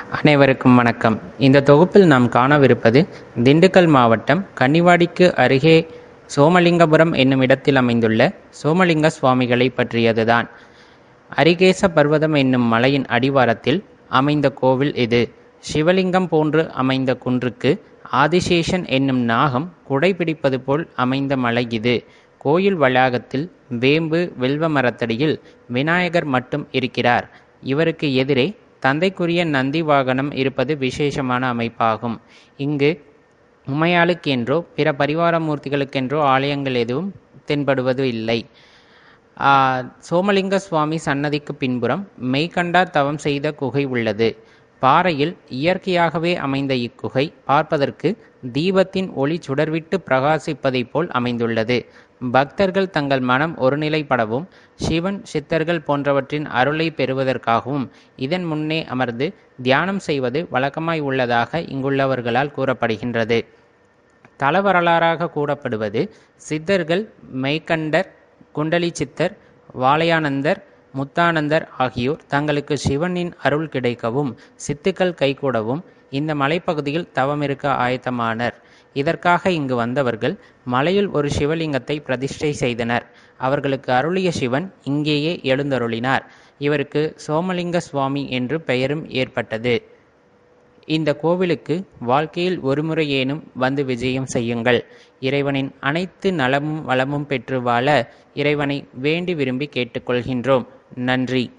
அனைவருக்கும் வணக்கம் இந்த தொகுப்பில் நாம் காணவிருப்பது திண்டுக்கல் மாவட்டம் கன்னிவாடிக்கு அருகே சோமலிங்கபுரம் என்னும் இடத்தில் அமைந்துள்ள சோமலிங்க சுவாமிகளை பற்றியதுதான் அரிகேச பர்வதம் என்னும் மலையின் அடிவாரத்தில் அமைந்த கோவில் இது சிவலிங்கம் போன்று அமைந்த குன்றுக்கு ஆதிசேஷன் என்னும் நாகம் குடைபிடிப்பது போல் அமைந்த மலை இது கோயில் வளாகத்தில் வேம்பு வில்வ மரத்தடியில் விநாயகர் மட்டும் இருக்கிறார் இவருக்கு எதிரே தந்தைக்குரிய நந்தி வாகனம் இருப்பது விசேஷமான அமைப்பாகும் இங்கு உமையாளுக்கென்றோ பிற பரிவார மூர்த்திகளுக்கென்றோ ஆலயங்கள் எதுவும் தென்படுவது இல்லை ஆ, சோமலிங்க சுவாமி சன்னதிக்கு பின்புறம் மெய்கண்டார் தவம் செய்த குகை உள்ளது பாறையில் இயற்கையாகவே அமைந்த இக்குகை பார்ப்பதற்கு தீபத்தின் ஒளி சுடர்விட்டு பிரகாசிப்பதைப் போல் அமைந்துள்ளது பக்தர்கள் தங்கள் மனம் ஒருநிலைப்படவும் சிவன் சித்தர்கள் போன்றவற்றின் அருளை பெறுவதற்காகவும் இதன் முன்னே அமர்ந்து தியானம் செய்வது வழக்கமாய் உள்ளதாக இங்குள்ளவர்களால் கூறப்படுகின்றது தல வரலாறாக கூறப்படுவது சித்தர்கள் மெய்கண்டர் குண்டலி சித்தர் வாளையானந்தர் முத்தானந்தர் ஆகியோர் தங்களுக்கு சிவனின் அருள் கிடைக்கவும் சித்துக்கள் கைகூடவும் இந்த மலைப்பகுதியில் தவமிருக்க ஆயத்தமானர் இதற்காக இங்கு வந்தவர்கள் மலையில் ஒரு சிவலிங்கத்தை பிரதிஷ்டை செய்தனர் அவர்களுக்கு அருளிய சிவன் இங்கேயே எழுந்தருளினார் இவருக்கு சோமலிங்க சுவாமி என்று பெயரும் ஏற்பட்டது இந்த கோவிலுக்கு வாழ்க்கையில் ஒருமுறையேனும் வந்து விஜயம் செய்யுங்கள் இறைவனின் அனைத்து நலமும் வளமும் பெற்று வாழ இறைவனை வேண்டி விரும்பி கேட்டுக்கொள்கின்றோம் நன்றி